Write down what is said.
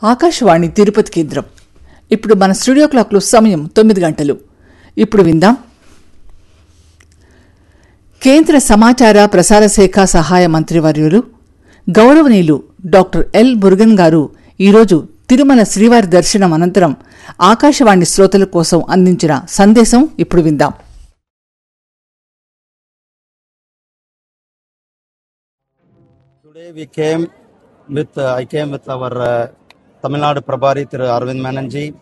ఆకాశవాణి తిరుపతి కేంద్రం ఇప్పుడు మన స్టూడియో క్లాక్లో సమయం తొమ్మిది గంటలు ఇప్పుడు విందాం కేంద్ర సమాచార ప్రసార శాఖ సహాయ మంత్రివర్యులు గౌరవనీయులు డాక్టర్ ఎల్ మురుగన్ గారు ఈరోజు తిరుమల శ్రీవారి దర్శనం అనంతరం ఆకాశవాణి శ్రోతల కోసం అందించిన సందేశం ఇప్పుడు విందాం Today we came with, uh, I came with our uh, Tamil Nadu Prabhari Thiru Arvind Menon ji